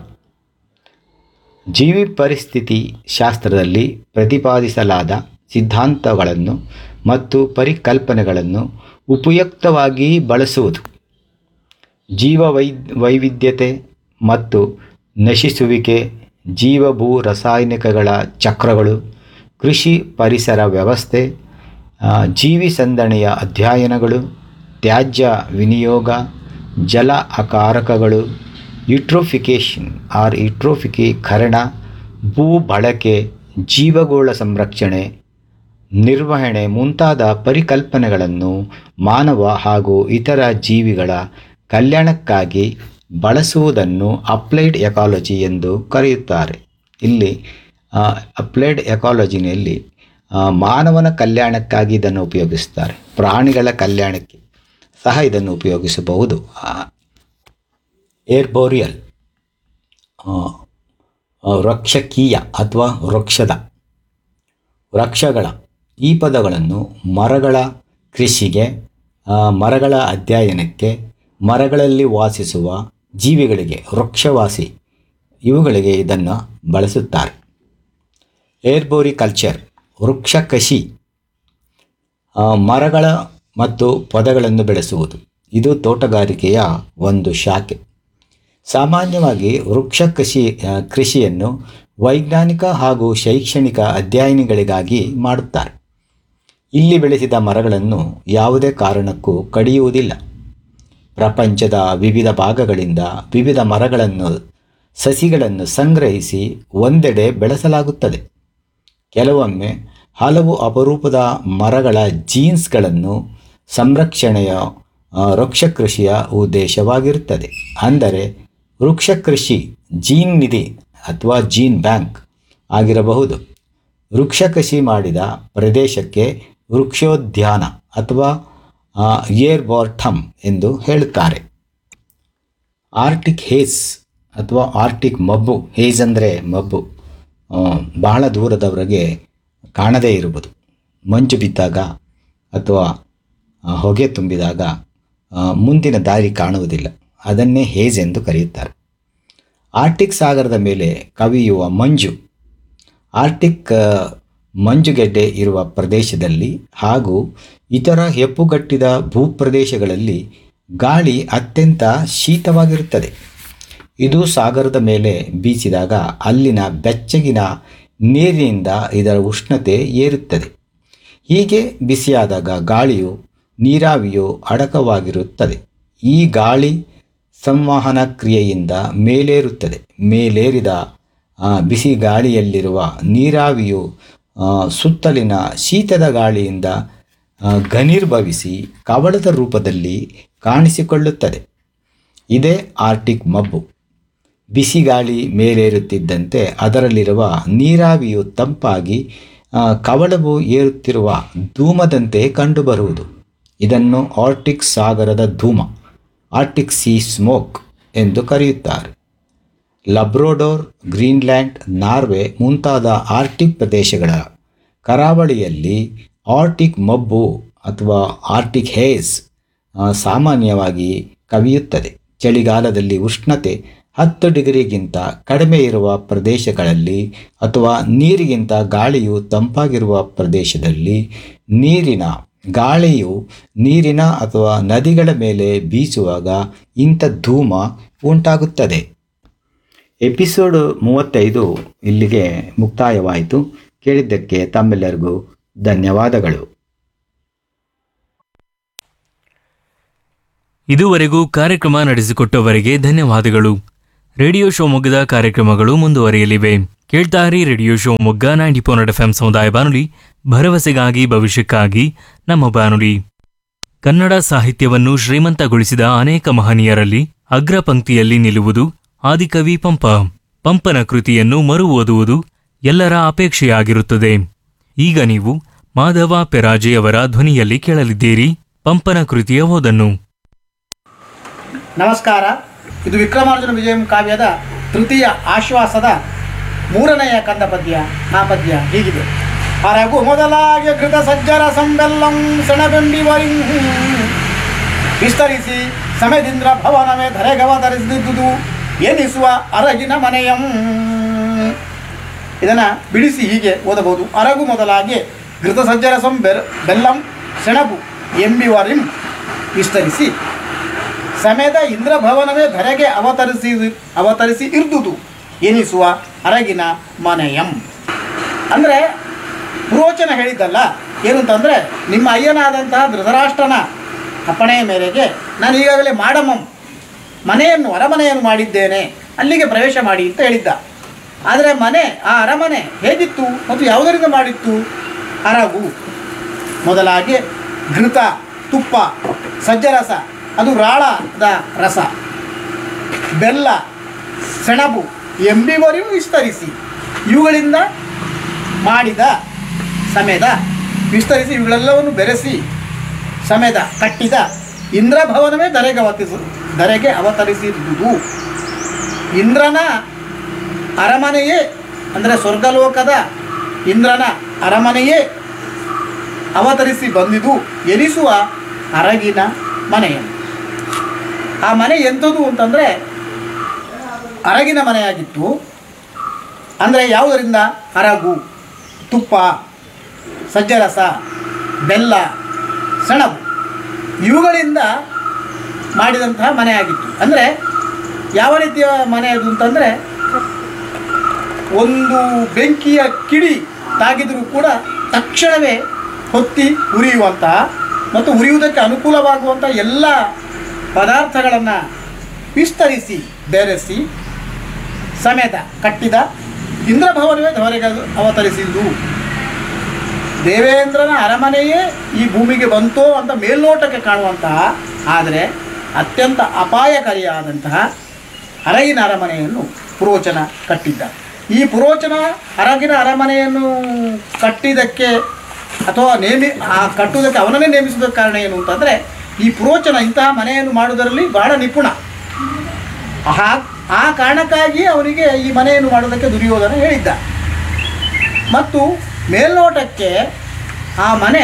ಜೀವಿ ಪರಿಸ್ಥಿತಿ ಶಾಸ್ತ್ರದಲ್ಲಿ ಪ್ರತಿಪಾದಿಸಲಾದ ಸಿದ್ಧಾಂತಗಳನ್ನು ಮತ್ತು ಪರಿಕಲ್ಪನೆಗಳನ್ನು ಉಪಯುಕ್ತವಾಗಿ ಬಳಸುವುದು ಜೀವ ವೈ ವೈವಿಧ್ಯತೆ ಮತ್ತು ನಶಿಸುವಿಕೆ ಜೀವಭೂ ರಾಸಾಯನಿಕಗಳ ಚಕ್ರಗಳು ಕೃಷಿ ಪರಿಸರ ವ್ಯವಸ್ಥೆ ಆ, ಜೀವಿ ಸಂದಣೆಯ ಅಧ್ಯಯನಗಳು ತ್ಯಾಜ್ಯ ವಿನಿಯೋಗ ಜಲ ಅಕಾರಕಗಳು ಯುಟ್ರೋಫಿಕೇಷನ್ ಆರ್ ಯುಟ್ರೋಫಿಕೀಕರಣ ಭೂ ಬಳಕೆ ಜೀವಗೋಳ ಸಂರಕ್ಷಣೆ ನಿರ್ವಹಣೆ ಮುಂತಾದ ಪರಿಕಲ್ಪನೆಗಳನ್ನು ಮಾನವ ಹಾಗೂ ಇತರ ಜೀವಿಗಳ ಕಲ್ಯಾಣಕ್ಕಾಗಿ ಬಳಸುವುದನ್ನು ಅಪ್ಲೈಡ್ ಎಕಾಲಜಿ ಎಂದು ಕರೆಯುತ್ತಾರೆ ಇಲ್ಲಿ ಅಪ್ಲೈಡ್ ಎಕಾಲಜಿನಲ್ಲಿ ಆ, ಮಾನವನ ಕಲ್ಯಾಣಕ್ಕಾಗಿ ಇದನ್ನು ಉಪಯೋಗಿಸ್ತಾರೆ ಪ್ರಾಣಿಗಳ ಕಲ್ಯಾಣಕ್ಕೆ ಸಹ ಇದನ್ನು ಉಪಯೋಗಿಸಬಹುದು ಏರ್ಬೋರಿಯಲ್ ವೃಕ್ಷಕೀಯ ಅಥವಾ ವೃಕ್ಷದ ವೃಕ್ಷಗಳ ಈ ಪದಗಳನ್ನು ಮರಗಳ ಕೃಷಿಗೆ ಆ, ಮರಗಳ ಅಧ್ಯಯನಕ್ಕೆ ಮರಗಳಲ್ಲಿ ವಾಸಿಸುವ ಜೀವಿಗಳಿಗೆ ವೃಕ್ಷವಾಸಿ ಇವುಗಳಿಗೆ ಇದನ್ನು ಬಳಸುತ್ತಾರೆ ಏರ್ಬೋರಿ ಕಲ್ಚರ್ ವೃಕ್ಷ ಕೃಷಿ ಆ, ಮರಗಳ ಮತ್ತು ಪೊದೆಗಳನ್ನು ಬೆಳೆಸುವುದು ಇದು ತೋಟಗಾರಿಕೆಯ ಒಂದು ಶಾಖೆ ಸಾಮಾನ್ಯವಾಗಿ ವೃಕ್ಷ ಕೃಷಿ ಆ, ಕೃಷಿಯನ್ನು ವೈಜ್ಞಾನಿಕ ಹಾಗೂ ಶೈಕ್ಷಣಿಕ ಅಧ್ಯಯನಗಳಿಗಾಗಿ ಮಾಡುತ್ತಾರೆ ಇಲ್ಲಿ ಬೆಳೆಸಿದ ಮರಗಳನ್ನು ಯಾವುದೇ ಕಾರಣಕ್ಕೂ ಕಡಿಯುವುದಿಲ್ಲ ಪ್ರಪಂಚದ ವಿವಿಧ ಭಾಗಗಳಿಂದ ವಿವಿಧ ಮರಗಳನ್ನು ಸಸಿಗಳನ್ನು ಸಂಗ್ರಹಿಸಿ ಒಂದೆಡೆ ಬೆಳೆಸಲಾಗುತ್ತದೆ ಕೆಲವೊಮ್ಮೆ ಹಲವು ಅಪರೂಪದ ಮರಗಳ ಜೀನ್ಸ್ಗಳನ್ನು ಸಂರಕ್ಷಣೆಯ ಆ, ವೃಕ್ಷ ಕೃಷಿಯ ಉದ್ದೇಶವಾಗಿರುತ್ತದೆ ಅಂದರೆ ವೃಕ್ಷ ಕೃಷಿ ಜೀನ್ ನಿಧಿ ಅಥವಾ ಜೀನ್ ಬ್ಯಾಂಕ್ ಆಗಿರಬಹುದು ವೃಕ್ಷ ಕೃಷಿ ಮಾಡಿದ ಪ್ರದೇಶಕ್ಕೆ ವೃಕ್ಷೋದ್ಯಾನ ಅಥವಾ ಏರ್ ಬಾರ್ಟಮ್ ಎಂದು ಹೇಳುತ್ತಾರೆ ಆರ್ಟಿಕ್ ಹೇಸ್ ಅಥವಾ ಆರ್ಟಿಕ್ ಮಬ್ಬು ಹೇಸ್ ಅಂದರೆ ಮಬ್ಬು ಆ, ಬಹಳ ದೂರದವರೆಗೆ ಕಾಣದೇ ಇರುವುದು ಮಂಜು ಬಿದ್ದಾಗ ಅಥವಾ ಆ, ಹೊಗೆ ತುಂಬಿದಾಗ ಆ, ಮುಂದಿನ ದಾರಿ ಕಾಣುವುದಿಲ್ಲ ಅದನ್ನೇ ಹೇಸ್ ಎಂದು ಕರೆಯುತ್ತಾರೆ ಆರ್ಟಿಕ್ ಸಾಗರದ ಮೇಲೆ ಕವಿಯುವ ಮಂಜು ಆರ್ಟಿಕ್ ಆ, ಮಂಜುಗೆಡ್ಡೆ ಇರುವ ಪ್ರದೇಶದಲ್ಲಿ ಹಾಗೂ ಇತರ ಹೆಪ್ಪುಗಟ್ಟಿದ ಭೂಪ್ರದೇಶಗಳಲ್ಲಿ ಗಾಳಿ ಅತ್ಯಂತ ಶೀತವಾಗಿರುತ್ತದೆ ಇದು ಸಾಗರದ ಮೇಲೆ ಬೀಸಿದಾಗ ಅಲ್ಲಿನ ಬೆಚ್ಚಗಿನ ನೀರಿನಿಂದ ಇದರ ಉಷ್ಣತೆ ಏರುತ್ತದೆ ಹೀಗೆ ಬಿಸಿಯಾದಾಗ ಗಾಳಿಯು ನೀರಾವಿಯು ಅಡಕವಾಗಿರುತ್ತದೆ ಈ ಗಾಳಿ ಸಂವಹನ ಕ್ರಿಯೆಯಿಂದ ಮೇಲೇರುತ್ತದೆ ಮೇಲೇರಿದ ಆ, ಬಿಸಿ ಗಾಳಿಯಲ್ಲಿರುವ ನೀರಾವಿಯು ಆ, ಸುತ್ತಲಿನ ಶೀತದ ಗಾಳಿಯಿಂದ ಆ, ಘನೀರ್ಭವಿಸಿ ಕವಳದ ರೂಪದಲ್ಲಿ ಕಾಣಿಸಿಕೊಳ್ಳುತ್ತದೆ ಇದೇ ಆರ್ಟಿಕ್ ಮಬ್ಬು ಬಿಸಿ ಗಾಳಿ ಮೇಲೇರುತ್ತಿದ್ದಂತೆ ಅದರಲ್ಲಿರುವ ನೀರಾವಿಯು ತಂಪಾಗಿ ಆ, ಕವಳವು ಏರುತ್ತಿರುವ ಧೂಮದಂತೆ ಕಂಡುಬರುವುದು ಇದನ್ನು ಆರ್ಟಿಕ್ ಸಾಗರದ ಧೂಮ ಆರ್ಟಿಕ್ ಸಿ ಸ್ಮೋಕ್ ಎಂದು ಕರೆಯುತ್ತಾರೆ ಲಬ್ರೋಡೋರ್ ಗ್ರೀನ್ಲ್ಯಾಂಡ್ ನಾರ್ವೆ ಮುಂತಾದ ಆರ್ಟಿಕ್ ಪ್ರದೇಶಗಳ ಕರಾವಳಿಯಲ್ಲಿ ಆರ್ಟಿಕ್ ಮಬ್ಬು ಅಥವಾ ಆರ್ಟಿಕ್ ಹೇಸ್ ಆ, ಸಾಮಾನ್ಯವಾಗಿ ಕವಿಯುತ್ತದೆ ಚಳಿಗಾಲದಲ್ಲಿ ಉಷ್ಣತೆ ಹತ್ತು ಡಿಗ್ರಿಗಿಂತ ಕಡಿಮೆ ಇರುವ ಪ್ರದೇಶಗಳಲ್ಲಿ ಅಥವಾ ನೀರಿಗಿಂತ ಗಾಳಿಯು ತಂಪಾಗಿರುವ ಪ್ರದೇಶದಲ್ಲಿ ನೀರಿನ ಗಾಳಿಯು ನೀರಿನ ಅಥವಾ ನದಿಗಳ ಮೇಲೆ ಬೀಸುವಾಗ ಇಂಥ ಧೂಮ ಉಂಟಾಗುತ್ತದೆ ಎಪಿಸೋಡ್ ಮೂವತ್ತೈದು ಇಲ್ಲಿಗೆ ಮುಕ್ತಾಯವಾಯಿತು ಕೇಳಿದ್ದಕ್ಕೆ ತಮ್ಮೆಲ್ಲರಿಗೂ ಧನ್ಯವಾದಗಳು ಇದುವರೆಗೂ ಕಾರ್ಯಕ್ರಮ ನಡೆಸಿಕೊಟ್ಟವರಿಗೆ ಧನ್ಯವಾದಗಳು ರೇಡಿಯೋ ಶಿವಮೊಗ್ಗದ ಕಾರ್ಯಕ್ರಮಗಳು ಮುಂದುವರಿಯಲಿವೆ ಕೇಳ್ತಾರಿ radio Shivamogga ninety four F M ಸಮುದಾಯ ಬಾನುಲಿ ಭರವಸೆಗಾಗಿ ಭವಿಷ್ಯಕ್ಕಾಗಿ ನಮ್ಮ ಬಾನುಲಿ ಕನ್ನಡ ಸಾಹಿತ್ಯವನ್ನು ಶ್ರೀಮಂತಗೊಳಿಸಿದ ಅನೇಕ ಮಹನೀಯರಲ್ಲಿ ಅಗ್ರ ಪಂಕ್ತಿಯಲ್ಲಿ ನಿಲ್ಲುವುದು ಆದಿಕವಿ ಪಂಪ ಪಂಪನ ಕೃತಿಯನ್ನು ಮರು ಓದುವುದು ಎಲ್ಲರ ಅಪೇಕ್ಷೆಯಾಗಿರುತ್ತದೆ ಈಗ ನೀವು ಮಾಧವ ಪೆರಾಜೆಯವರ ಧ್ವನಿಯಲ್ಲಿ ಕೇಳಲಿದ್ದೀರಿ ಪಂಪನ ಕೃತಿಯ ಓದನ್ನು ನಮಸ್ಕಾರ ಇದು ವಿಕ್ರಮಾರ್ಜುನ ವಿಜಯಂ ಕಾವ್ಯದ ತೃತೀಯ ಆಶ್ವಾಸದ ಮೂರನೆಯ ಕಂದ ಪದ್ಯ ಆ ಪದ್ಯ ಹೀಗಿದೆ ಅರಗು ಮೊದಲಾಗಿ ಘೃತ ಸಜ್ಜರ ಸಂಬೆಲ್ಲಂ ಸೆಣಬೆಂಬಿವರಿಂ ವಿಸ್ತರಿಸಿ ಸಮೆದಿಂದ್ರ ಭವನವೇ ಧರೆಗವತರಿಸಿದುದು ಎನಿಸುವ ಅರಗಿನ ಮನೆಯಂ ಇದನ್ನು ಬಿಡಿಸಿ ಹೀಗೆ ಓದಬಹುದು ಅರಗು ಮೊದಲಾಗಿ ಘೃತ ಸಜ್ಜರಸಂ ಬೆಲ್ ಬೆಲ್ಲಂ ಸೆಣಬು ಎಂಬಿವರಿಂ ವಿಸ್ತರಿಸಿ ಸಮೇತ ಇಂದ್ರಭವನವೇ ಧರೆಗೆ ಅವತರಿಸಿ ಅವತರಿಸಿ ಇರ್ದುದು ಎನಿಸುವ ಅರಗಿನ ಮನೆಯಂ ಅಂದರೆ ಪುರೋಚನ ಹೇಳಿದ್ದಲ್ಲ ಏನು ಅಂತಂದರೆ ನಿಮ್ಮ ಅಯ್ಯನಾದಂತಹ ಧೃತರಾಷ್ಟ್ರನ ಅಪ್ಪಣೆಯ ಮೇರೆಗೆ ನಾನು ಈಗಾಗಲೇ ಮಾಡಮಂ ಮನೆಯನ್ನು ಅರಮನೆಯನ್ನು ಮಾಡಿದ್ದೇನೆ ಅಲ್ಲಿಗೆ ಪ್ರವೇಶ ಮಾಡಿ ಅಂತ ಹೇಳಿದ್ದ ಆದರೆ ಮನೆ ಆ ಅರಮನೆ ಹೇಗಿತ್ತು ಮತ್ತು ಯಾವುದರಿಂದ ಮಾಡಿತ್ತು ಅರಗು ಮೊದಲಾಗಿ ಘೃತ ತುಪ್ಪ ಸಜ್ಜರಸ ಅದು ರಾಳದ ರಸ ಬೆಲ್ಲ ಸೆಣಬು ಎಂಬಿವರೆಗೂ ವಿಸ್ತರಿಸಿ ಇವುಗಳಿಂದ ಮಾಡಿದ ಸಮೇತ ವಿಸ್ತರಿಸಿ ಇವುಗಳೆಲ್ಲವನ್ನು ಬೆರೆಸಿ ಸಮೇತ ಕಟ್ಟಿದ ಇಂದ್ರಭವನವೇ ಧರೆಗೆ ಅವತಿಸು ಧರೆಗೆ ಅವತರಿಸಿರುವುದು ಇಂದ್ರನ ಅರಮನೆಯೇ ಅಂದರೆ ಸ್ವರ್ಗಲೋಕದ ಇಂದ್ರನ ಅರಮನೆಯೇ ಅವತರಿಸಿ ಬಂದಿದ್ದು ಎನಿಸುವ ಅರಗಿನ ಮನೆಯನ್ನು ಆ ಮನೆ ಎಂಥದ್ದು ಅಂತಂದರೆ ಅರಗಿನ ಮನೆಯಾಗಿತ್ತು ಅಂದರೆ ಯಾವುದರಿಂದ ಅರಗು ತುಪ್ಪ ಸಜ್ಜರಸ ಬೆಲ್ಲ ಸೆಣಬು ಇವುಗಳಿಂದ ಮಾಡಿದಂತಹ ಮನೆಯಾಗಿತ್ತು ಅಂದರೆ ಯಾವ ರೀತಿಯ ಮನೆ ಅದು ಅಂತಂದರೆ ಒಂದು ಬೆಂಕಿಯ ಕಿಡಿ ತಾಗಿದರೂ ಕೂಡ ತಕ್ಷಣವೇ ಹೊತ್ತಿ ಉರಿಯುವಂತಹ ಮತ್ತು ಉರಿಯುವುದಕ್ಕೆ ಅನುಕೂಲವಾಗುವಂಥ ಎಲ್ಲ ಪದಾರ್ಥಗಳನ್ನು ವಿಸ್ತರಿಸಿ ಬೆರೆಸಿ ಸಮೇತ ಕಟ್ಟಿದ ಇಂದ್ರಭವನವೇ ಧವರೆಗೆ ಅವತರಿಸಿದ್ದು ದೇವೇಂದ್ರನ ಅರಮನೆಯೇ ಈ ಭೂಮಿಗೆ ಬಂತೋ ಅಂತ ಮೇಲ್ನೋಟಕ್ಕೆ ಕಾಣುವಂತಹ ಆದರೆ ಅತ್ಯಂತ ಅಪಾಯಕಾರಿಯಾದಂತಹ ಅರಗಿನ ಅರಮನೆಯನ್ನು ಪುರೋಚನ ಕಟ್ಟಿದ್ದ ಈ ಪುರೋಚನ ಅರಗಿನ ಅರಮನೆಯನ್ನು ಕಟ್ಟಿದ್ದಕ್ಕೆ ಅಥವಾ ನೇಮಿ ಆ ಕಟ್ಟುವುದಕ್ಕೆ ಅವನನ್ನೇ ನೇಮಿಸುವುದಕ್ಕೆ ಕಾರಣ ಏನು ಅಂತಂದರೆ ಈ ಪುರೋಚನ ಇಂತಹ ಮನೆಯನ್ನು ಮಾಡುವುದರಲ್ಲಿ ಬಹಳ ನಿಪುಣ ಆ ಆ ಕಾರಣಕ್ಕಾಗಿ ಅವನಿಗೆ ಈ ಮನೆಯನ್ನು ಮಾಡುವುದಕ್ಕೆ ದುರ್ಯೋಧನ ಹೇಳಿದ್ದ ಮತ್ತು ಮೇಲ್ನೋಟಕ್ಕೆ ಆ ಮನೆ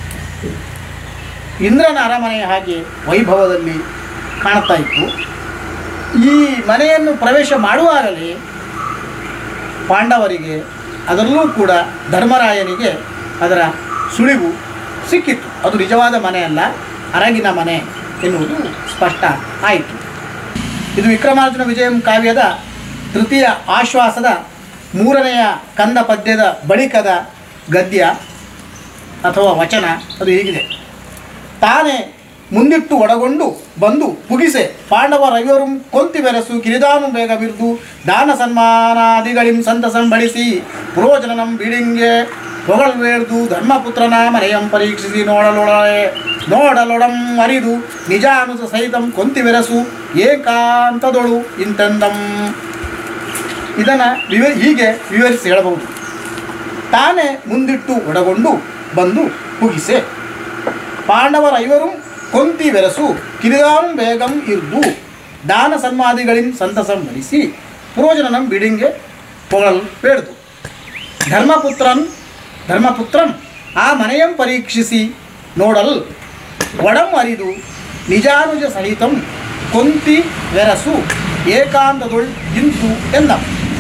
ಇಂದ್ರನ ಅರಮನೆಯ ಹಾಗೆ ವೈಭವದಲ್ಲಿ ಕಾಣ್ತಾ ಇತ್ತು ಈ ಮನೆಯನ್ನು ಪ್ರವೇಶ ಮಾಡುವಾಗಲೇ ಪಾಂಡವರಿಗೆ ಅದರಲ್ಲೂ ಕೂಡ ಧರ್ಮರಾಯನಿಗೆ ಅದರ ಸುಳಿವು ಸಿಕ್ಕಿತ್ತು ಅದು ನಿಜವಾದ ಮನೆಯಲ್ಲ ಅರಗಿನ ಮನೆ ಎನ್ನುವುದು ಸ್ಪಷ್ಟ ಆಯಿತು ಇದು ವಿಕ್ರಮಾರ್ಜುನ ವಿಜಯಂ ಕಾವ್ಯದ ತೃತೀಯ ಆಶ್ವಾಸದ ಮೂರನೆಯ ಕಂದ ಪದ್ಯದ ಬಳಿಕದ ಗದ್ಯ ಅಥವಾ ವಚನ ಅದು ಹೀಗಿದೆ ತಾನೇ ಮುಂದಿಟ್ಟು ಒಡಗೊಂಡು ಬಂದು ಮುಗಿಸೆ ಪಾಂಡವರೈವರು ಕೊಂತಿ ಬೆರಸು ಕಿರಿದಾನು ಬೇಗ ಬಿರ್ದು ದಾನ ಸನ್ಮಾನಾದಿಗಳಿಂ ಸಂತಸಂ ಬಳಿಸಿ ಪುರೋಜನನಂ ಬೀಡಿಂಗೆ ಹೊಗಳವೇರ್ದು ಧರ್ಮಪುತ್ರನ ಮನೆಯಂ ಪರೀಕ್ಷಿಸಿ ನೋಡಲೊಳೆ ನೋಡಲೊಡಂ ಅರಿದು ನಿಜಾನುಸ ಸಹಿತಂ ಕೊಂತಿ ಬೆರಸು ಏಕಾಂತದೊಳು ಇಂತೆಂದಂ ಇದನ್ನು ವಿವ ಹೀಗೆ ವಿವರಿಸಿ ಹೇಳಬಹುದು ತಾನೇ ಮುಂದಿಟ್ಟು ಒಡಗೊಂಡು ಬಂದು ಮುಗಿಸೆ ಪಾಂಡವರ ಐವರು ಕೊಂತಿ ಬೆರಸು ಕಿರಿದಾಂ ಬೇಗಂ ಇರ್ದು ದಾನ ಸನ್ಮಾದಿಗಳಿಂ ಸಂತಸಂ ಬಲಿಸಿ ಪುರೋಜನನಂ ಬಿಡಿಂಗೆ ಪೊಗಳಲ್ ಬೇಡ್ದು ಧರ್ಮಪುತ್ರನ್ ಧರ್ಮಪುತ್ರಂ ಆ ಮನೆಯಂ ಪರೀಕ್ಷಿಸಿ ನೋಡಲ್ ಒಡಂ ಅರಿದು ನಿಜಾನುಜ ಸಹಿತಂ ಕೊಂತಿ ವೆರಸು ಏಕಾಂತದೊಳ್ ಇಂತು ಎಂದ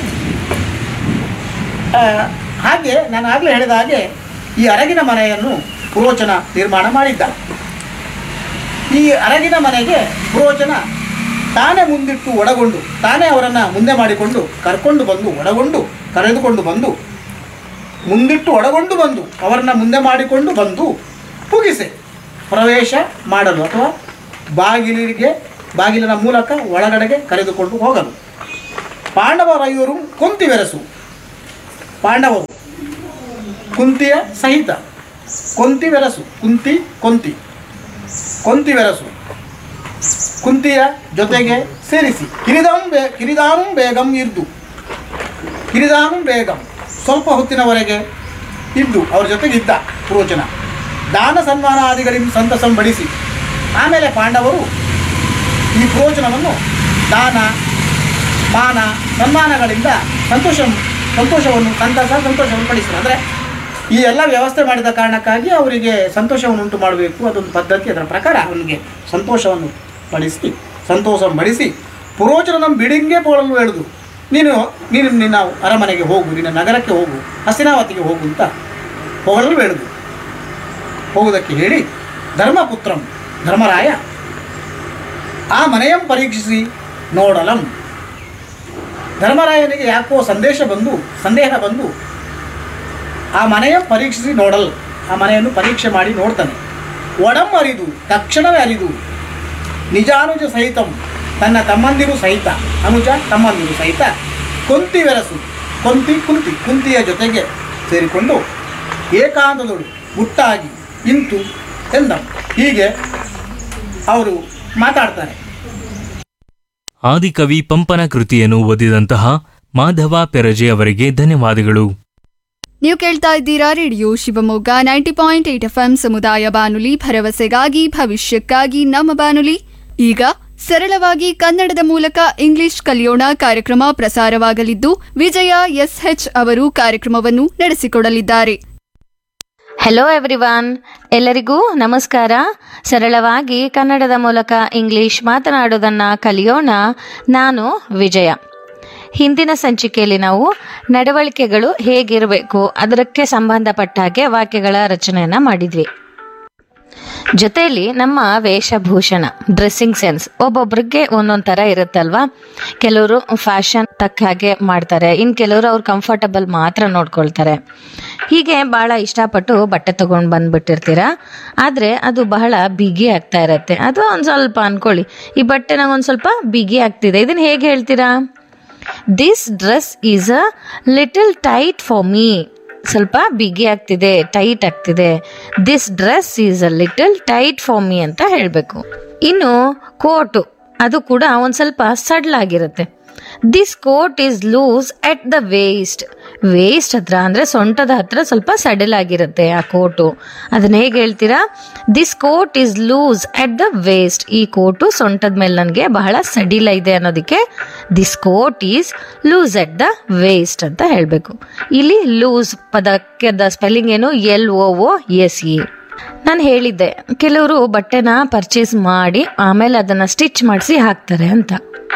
ಆ, ಹಾಗೆ ನಾನು ಆಗಲೇ ಹೇಳಿದ ಹಾಗೆ ಈ ಅರಗಿನ ಮನೆಯನ್ನು ಪುರೋಚನ ನಿರ್ಮಾಣ ಮಾಡಿದ್ದ ಈ ಅರಗಿನ ಮನೆಗೆ ಪುರೋಚನ ತಾನೇ ಮುಂದಿಟ್ಟು ಒಡಗೊಂಡು ತಾನೇ ಅವರನ್ನು ಮುಂದೆ ಮಾಡಿಕೊಂಡು ಕರ್ಕೊಂಡು ಬಂದು ಒಡಗೊಂಡು ಕರೆದುಕೊಂಡು ಬಂದು ಮುಂದಿಟ್ಟು ಒಳಗೊಂಡು ಬಂದು ಅವರನ್ನ ಮುಂದೆ ಮಾಡಿಕೊಂಡು ಬಂದು ಮುಗಿಸೆ ಪ್ರವೇಶ ಮಾಡಲು ಅಥವಾ ಬಾಗಿಲಿಗೆ ಬಾಗಿಲಿನ ಮೂಲಕ ಒಳಗಡೆಗೆ ಕರೆದುಕೊಂಡು ಹೋಗಲು ಪಾಂಡವರೈವರು ಕೊಂತಿವೆರಸು ಪಾಂಡವರು ಕುಂತಿಯ ಸಹಿತ ಕೊಂತಿವೆರಸು ಕುಂತಿ ಕೊಂತಿ ಕೊಂತಿವೆರಸು ಕುಂತಿಯ ಜೊತೆಗೆ ಸೇರಿಸಿ ಕಿರಿದಾಂ ಬೇ ಕಿರಿದಾನು ಬೇಗಂ ಇರ್ದು ಕಿರಿದಾನು ಬೇಗಂ ಸ್ವಲ್ಪ ಹೊತ್ತಿನವರೆಗೆ ಇದ್ದು ಅವ್ರ ಜೊತೆಗೆ ಇದ್ದ ಪುರೋಚನ ದಾನ ಸನ್ಮಾನಾದಿಗಳಿಂದ ಸಂತಸಂ ಬಡಿಸಿ ಆಮೇಲೆ ಪಾಂಡವರು ಈ ಪುರೋಚನವನ್ನು ದಾನ ಮಾನ ಸನ್ಮಾನಗಳಿಂದ ಸಂತೋಷ ಸಂತೋಷವನ್ನು ಸಂತಸ ಸಂತೋಷವನ್ನು ಪಡಿಸಿದರು ಅಂದರೆ ಈ ಎಲ್ಲ ವ್ಯವಸ್ಥೆ ಮಾಡಿದ ಕಾರಣಕ್ಕಾಗಿ ಅವರಿಗೆ ಸಂತೋಷವನ್ನು ಉಂಟು ಮಾಡಬೇಕು ಅದೊಂದು ಪದ್ಧತಿ ಅದರ ಪ್ರಕಾರ ಅವನಿಗೆ ಸಂತೋಷವನ್ನು ಪಡಿಸಿ ಸಂತೋಷ ಬಡಿಸಿ ಪುರೋಚನ ಬಿಡಿಂಗೆ ಪೋಳಲು ಹೇಳಿದ್ರು ನೀನು ನೀನು ನಿನ್ನ ಅರಮನೆಗೆ ಹೋಗು ನಿನ್ನ ನಗರಕ್ಕೆ ಹೋಗು ಹಸ್ತಿನಾವತಿಗೆ ಹೋಗು ಅಂತ ಹೊಗಳಲು ಹೇಳಿದ್ರು ಹೋಗುವುದಕ್ಕೆ ಹೇಳಿ ಧರ್ಮಪುತ್ರಂ ಧರ್ಮರಾಯ ಆ ಮನೆಯಂ ಪರೀಕ್ಷಿಸಿ ನೋಡಲಂ ಧರ್ಮರಾಯನಿಗೆ ಯಾಕೋ ಸಂದೇಶ ಬಂದು ಸಂದೇಹ ಬಂದು ಆ ಮನೆಯ ಪರೀಕ್ಷಿಸಿ ನೋಡಲ್ ಆ ಮನೆಯನ್ನು ಪರೀಕ್ಷೆ ಮಾಡಿ ನೋಡ್ತಾನೆ ಒಡಂ ಅರಿದು ತಕ್ಷಣವೇ ಅರಿದು ನಿಜಾನುಜ ಸಹಿತಂ ತನ್ನ ತಮ್ಮಂದಿರು ಸಹಿತ ಅನುಜ ತಮ್ಮಂದಿರು ಸಹಿತ ಕೊಂತಿ ಬೆರಸು ಕೊಂತಿ ಕುಂತಿ ಕುಂತಿಯ ಜೊತೆಗೆ ಸೇರಿಕೊಂಡು ಏಕಾಂತದಳು ಗುಟ್ಟಾಗಿ ಇಂತು ಎಂದಂ ಹೀಗೆ ಅವರು ಮಾತಾಡ್ತಾರೆ ಆದಿಕವಿ ಪಂಪನ ಕೃತಿಯನ್ನು ಓದಿದಂತಹ ಮಾಧವ ಪೆರಜೆ ಅವರಿಗೆ ಧನ್ಯವಾದಗಳು ನೀವು ಕೇಳ್ತಾ ಇದ್ದೀರಾ radio Shivamogga ninety point eight F ಸಮುದಾಯ ಬಾನುಲಿ ಭರವಸೆಗಾಗಿ ಭವಿಷ್ಯಕ್ಕಾಗಿ ನಮ್ಮ ಬಾನುಲಿ ಈಗ ಸರಳವಾಗಿ ಕನ್ನಡದ ಮೂಲಕ ಇಂಗ್ಲಿಷ್ ಕಲಿಯೋಣ ಕಾರ್ಯಕ್ರಮ ಪ್ರಸಾರವಾಗಲಿದ್ದು ವಿಜಯ ಎಸ್ಎಚ್ ಅವರು ಕಾರ್ಯಕ್ರಮವನ್ನು ನಡೆಸಿಕೊಡಲಿದ್ದಾರೆ ಹೆಲೋ ಎವ್ರಿವಾನ್ ಎಲ್ಲರಿಗೂ ನಮಸ್ಕಾರ ಸರಳವಾಗಿ ಕನ್ನಡದ ಮೂಲಕ ಇಂಗ್ಲಿಷ್ ಮಾತನಾಡೋದನ್ನ ಕಲಿಯೋಣ ನಾನು ವಿಜಯ ಹಿಂದಿನ ಸಂಚಿಕೆಯಲ್ಲಿ ನಾವು ನಡವಳಿಕೆಗಳು ಹೇಗಿರಬೇಕು ಅದಕ್ಕೆ ಸಂಬಂಧಪಟ್ಟ ಹಾಗೆ ವಾಕ್ಯಗಳ ರಚನೆಯನ್ನ ಮಾಡಿದ್ವಿ ಜೊತೆಯಲ್ಲಿ ನಮ್ಮ ವೇಷಭೂಷಣ ಡ್ರೆಸ್ಸಿಂಗ್ ಸೆನ್ಸ್ ಒಬ್ಬೊಬ್ರಿಗೆ ಒಂದೊಂದ್ ತರ ಇರುತ್ತಲ್ವಾ ಕೆಲವರು ಫ್ಯಾಷನ್ ತಕ್ಕ ಹಾಗೆ ಮಾಡ್ತಾರೆ ಇನ್ ಕೆಲವರು ಅವ್ರು ಕಂಫರ್ಟಬಲ್ ಮಾತ್ರ ನೋಡ್ಕೊಳ್ತಾರೆ ಹೀಗೆ ಬಹಳ ಇಷ್ಟಪಟ್ಟು ಬಟ್ಟೆ ತಗೊಂಡ್ ಬಂದ್ಬಿಟ್ಟಿರ್ತೀರ ಆದ್ರೆ ಅದು ಬಹಳ ಬಿಗಿ ಆಗ್ತಾ ಇರತ್ತೆ ಅದು ಒಂದ್ ಸ್ವಲ್ಪ ಅನ್ಕೊಳ್ಳಿ ಈ ಬಟ್ಟೆ ನಂಗೆ ಒಂದ್ ಸ್ವಲ್ಪ ಬಿಗಿ ಆಗ್ತಿದೆ ಇದನ್ನ ಹೇಗೆ ಹೇಳ್ತೀರಾ this dress is a little tight for me ಸ್ವಲ್ಪ ಬಿಗಿ ಆಗ್ತಿದೆ ಟೈಟ್ ಆಗ್ತಿದೆ this dress is a little tight for me ಅಂತ ಹೇಳಬೇಕು ಇನ್ನು ಕೋಟು ಅದು ಕೂಡ ಒಂದು ಸ್ವಲ್ಪ ಸಡ್ಲಾಗಿರುತ್ತೆ this coat is loose at the waist waist ಹತ್ರ ಅಂದ್ರೆ ಸೊಂಟದ ಹತ್ರ ಸ್ವಲ್ಪ ಸಡಲ್ ಆಗಿರುತ್ತೆ ಆ ಕೋಟು ಅದನ್ನ ಹೇಗೆ ಹೇಳ್ತೀರಾ this coat is loose at the waist ಈ ಕೋಟು ಸೊಂಟದ ಮೇಲೆ ನನಗೆ ಬಹಳ ಸಡಿಲ ಇದೆ ಅನ್ನೋದಕ್ಕೆ this coat is loose at the waist ಅಂತ ಹೇಳಬೇಕು ಇಲ್ಲಿ ಲೂಸ್ ಪದಕ್ಕೆ ಸ್ಪೆಲ್ಲಿಂಗ್ ಏನು L O O S E ನಾನು ಹೇಳಿದ್ದೆ ಕೆಲವರು ಬಟ್ಟೆನ ಪರ್ಚೇಸ್ ಮಾಡಿ ಆಮೇಲೆ ಅದನ್ನ ಸ್ಟಿಚ್ ಮಾಡಿಸಿ ಹಾಕ್ತಾರೆ ಅಂತ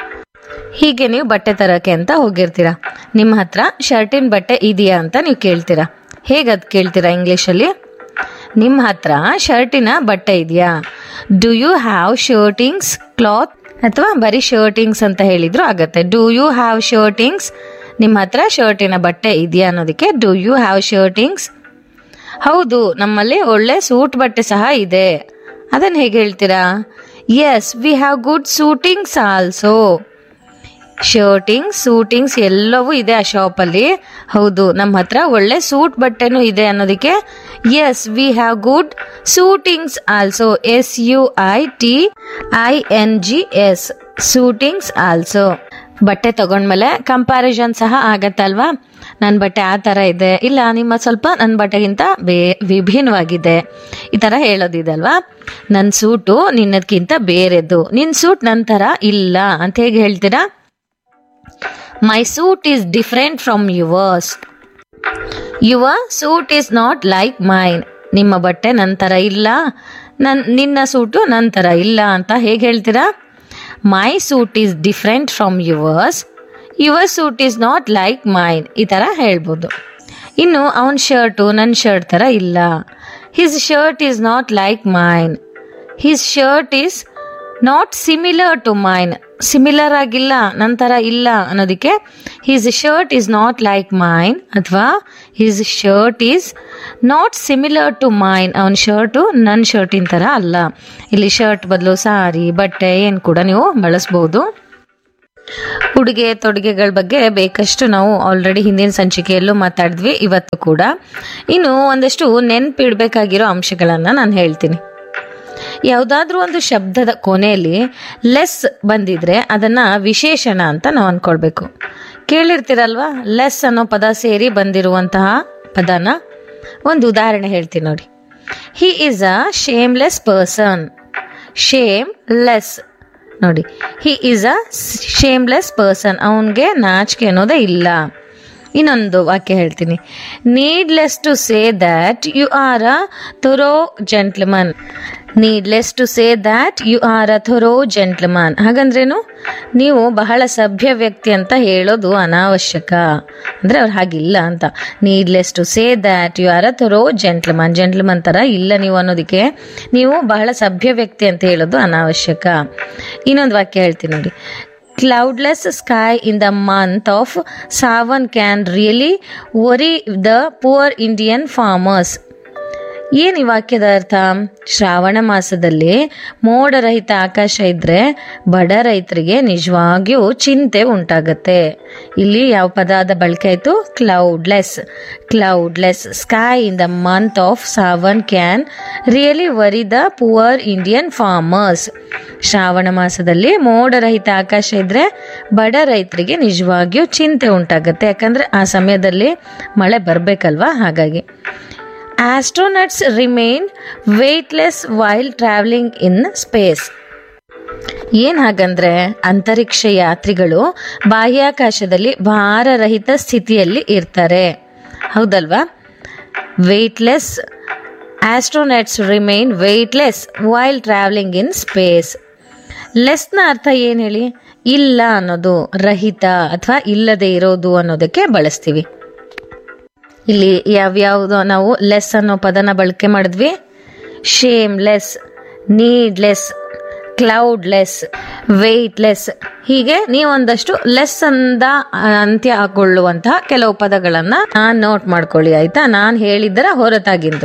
ಹೀಗೆ ನೀವು ಬಟ್ಟೆ ತರಕ್ಕೆ ಅಂತ ಹೋಗಿರ್ತೀರಾ ನಿಮ್ಮ ಹತ್ರ ಶರ್ಟಿನ ಬಟ್ಟೆ ಇದೆಯಾ ಅಂತ ನೀವು ಕೇಳ್ತೀರಾ ಹೇಗದ್ ಕೇಳ್ತೀರಾ ಇಂಗ್ಲೀಷಲ್ಲಿ ನಿಮ್ಮ ಹತ್ರ ಶರ್ಟಿನ ಬಟ್ಟೆ ಇದೆಯಾ do you have shirtings cloth ಅಥವಾ ಬರೀ ಶರ್ಟಿಂಗ್ಸ್ ಅಂತ ಹೇಳಿದ್ರು ಆಗತ್ತೆ ಡು ಯು ಹ್ಯಾವ್ ಶರ್ಟಿಂಗ್ಸ್ ನಿಮ್ಮ ಹತ್ರ ಶರ್ಟಿನ ಬಟ್ಟೆ ಇದೆಯಾ ಅನ್ನೋದಕ್ಕೆ ಡು ಯು ಹ್ಯಾವ್ ಶರ್ಟಿಂಗ್ಸ್ ಹೌದು ನಮ್ಮಲ್ಲಿ ಒಳ್ಳೆ ಸೂಟ್ ಬಟ್ಟೆ ಸಹ ಇದೆ ಅದನ್ನ ಹೇಗೆ ಹೇಳ್ತೀರಾ yes we have good suitings also shirting suitings ಎಲ್ಲವೂ ಇದೆ ಆ ಶಾಪಲ್ಲಿ ಹೌದು ನಮ್ಮ ಹತ್ರ ಒಳ್ಳೆ ಸೂಟ್ ಬಟ್ಟೆನೂ ಇದೆ ಅನ್ನೋದಕ್ಕೆ yes we have good suitings also S U I T I N G S suitings also ಬಟ್ಟೆ ತಗೊಂಡ್ಮೇಲೆ ಕಂಪ್ಯಾರಿಸನ್ ಸಹ ಆಗತ್ತಲ್ವಾ ನನ್ನ ಬಟ್ಟೆ ಆ ಥರ ಇದೆ ಇಲ್ಲ ನಿಮ್ಮ ಸ್ವಲ್ಪ ನನ್ನ ಬಟ್ಟೆಗಿಂತ ಬೇ ವಿಭಿನ್ನವಾಗಿದೆ ಈ ಥರ ಹೇಳೋದಿದೆ ಅಲ್ವಾ ನನ್ನ ಸೂಟು ನಿನ್ನದಕ್ಕಿಂತ ಬೇರೆದು ನಿನ್ನ ಸೂಟ್ ನನ್ನ ಥರ ಇಲ್ಲ ಅಂತ ಹೇಗೆ ಹೇಳ್ತೀರಾ my suit is different from yours your suit is not like mine ನಿಮ್ಮ ಬಟ್ಟೆ ನನ್ನ ಥರ ಇಲ್ಲ ನನ್ ನಿನ್ನ ಸೂಟು ನನ್ನ ಥರ ಇಲ್ಲ ಅಂತ ಹೇಗೆ ಹೇಳ್ತೀರಾ my suit is different from yours your suit is not like mine ಈ ಥರ ಹೇಳ್ಬೋದು ಇನ್ನು ಅವನ ಶರ್ಟು ನನ್ನ ಶರ್ಟ್ ಥರ ಇಲ್ಲ his shirt is not like mine his shirt is not similar to mine similar ಆಗಿಲ್ಲ ನನ್ನ ಥರ ಇಲ್ಲ ಅನ್ನೋದಕ್ಕೆ his shirt is not like mine ಅಥವಾ his shirt is not similar to mine ಅವನ ಶರ್ಟು ನನ್ನ ಶರ್ಟಿನ ಥರ ಅಲ್ಲ ಇಲ್ಲಿ ಶರ್ಟ್ ಬದಲು ಸಾರಿ ಬಟ್ಟೆ ಏನು ಕೂಡ ನೀವು ಬಳಸ್ಬೋದು ಉಡುಗೆ ತೊಡುಗೆಗಳ ಬಗ್ಗೆ ಬೇಕಷ್ಟು ನಾವು ಆಲ್ರೆಡಿ ಹಿಂದಿನ ಸಂಚಿಕೆಯಲ್ಲೂ ಮಾತಾಡಿದ್ವಿ ಇವತ್ತು ಕೂಡ ಇನ್ನು ಒಂದಷ್ಟು ನೆನ್ಪಿಡ್ಬೇಕಾಗಿರೋ ಅಂಶಗಳನ್ನು ನಾನು ಹೇಳ್ತೀನಿ ಯಾವುದಾದ್ರೂ ಒಂದು ಶಬ್ದದ ಕೊನೆಯಲ್ಲಿ ಲೆಸ್ ಬಂದಿದ್ರೆ ಅದನ್ನ ವಿಶೇಷಣ ಅಂತ ನಾವು ಅನ್ಕೊಳ್ಬೇಕು ಕೇಳಿರ್ತೀರಲ್ವಾ ಲೆಸ್ ಅನ್ನೋ ಪದ ಸೇರಿ ಬಂದಿರುವಂತಹ ಪದನ ಒಂದು ಉದಾಹರಣೆ ಹೇಳ್ತೀನಿ ನೋಡಿ he is a shameless person shame less ನೋಡಿ he is a shameless person ಅವನಿಗೆ ನಾಚಿಕೆ ಅನ್ನೋದೇ ಇಲ್ಲ ಇನ್ನೊಂದು ವಾಕ್ಯ ಹೇಳ್ತೀನಿ needless to say that you are a thorough gentleman needless to say that you are a thorough gentleman ಹಾಗಂದ್ರೇನು ನೀವು ಬಹಳ ಸಭ್ಯ ವ್ಯಕ್ತಿ ಅಂತ ಹೇಳೋದು ಅನಾವಶ್ಯಕ ಅಂದ್ರೆ ಅವ್ರು ಹಾಗಿಲ್ಲ ಅಂತ needless to say that you are a thorough gentleman gentleman ತರ ಇಲ್ಲ ನೀವು ಅನ್ನೋದಕ್ಕೆ ನೀವು ಬಹಳ ಸಭ್ಯ ವ್ಯಕ್ತಿ ಅಂತ ಹೇಳೋದು ಅನಾವಶ್ಯಕ ಇನ್ನೊಂದು ವಾಕ್ಯ ಹೇಳ್ತೀನಿ ನೋಡಿ cloudless sky in the month of Sawan can really worry the poor Indian farmers. ಏನು ಈ ವಾಕ್ಯದ ಅರ್ಥ ಶ್ರಾವಣ ಮಾಸದಲ್ಲಿ ಮೋಡರಹಿತ ಆಕಾಶ ಇದ್ರೆ ಬಡ ರೈತರಿಗೆ ನಿಜವಾಗಿಯೂ ಚಿಂತೆ ಉಂಟಾಗತ್ತೆ ಇಲ್ಲಿ ಯಾವ ಪದದ ಬಳಕೆ ಆಯ್ತು cloudless cloudless sky in the month of Sawan can really worry the poor Indian farmers ಶ್ರಾವಣ ಮಾಸದಲ್ಲಿ ಮೋಡರಹಿತ ಆಕಾಶ ಇದ್ರೆ ಬಡ ರೈತರಿಗೆ ನಿಜವಾಗಿಯೂ ಚಿಂತೆ ಉಂಟಾಗತ್ತೆ ಯಾಕಂದ್ರೆ ಆ ಸಮಯದಲ್ಲಿ ಮಳೆ ಬರ್ಬೇಕಲ್ವಾ ಹಾಗಾಗಿ astronauts remain weightless while travelling in space ಏನ್ ಹಾಗಂದ್ರೆ ಅಂತರಿಕ್ಷ ಯಾತ್ರಿಗಳು ಬಾಹ್ಯಾಕಾಶದಲ್ಲಿ ಭಾರರಹಿತ ಸ್ಥಿತಿಯಲ್ಲಿ ಇರ್ತಾರೆ ಹೌದಲ್ವಾ weightless astronauts remain weightless while travelling in space ಲೆಸ್ನ ಅರ್ಥ ಏನು ಹೇಳಿ ಇಲ್ಲ ಅನ್ನೋದು ರಹಿತ ಅಥವಾ ಇಲ್ಲದೆ ಇರೋದು ಅನ್ನೋದಕ್ಕೆ ಬಳಸ್ತೀವಿ ಇಲ್ಲಿ ಯಾವ್ಯಾವ್ದು ನಾವು ಲೆಸ್ ಅನ್ನೋ ಪದನ ಬಳಕೆ ಮಾಡಿದ್ವಿ ಶೇಮ್ಲೆಸ್ ನೀಡ್ಲೆಸ್ ಕ್ಲೌಡ್ಲೆಸ್ ವೆಯ್ಟ್ಲೆಸ್ ಹೀಗೆ ನೀವೊಂದಷ್ಟು ಲೆಸ್ ಅಂದ ಅಂತ್ಯಗೊಳ್ಳುವಂತಹ ಕೆಲವು ಪದಗಳನ್ನ ನಾನು ನೋಟ್ ಮಾಡ್ಕೊಳ್ಳಿ ಆಯ್ತಾ ನಾನು ಹೇಳಿದ್ದರ ಹೊರತಾಗಿಂದು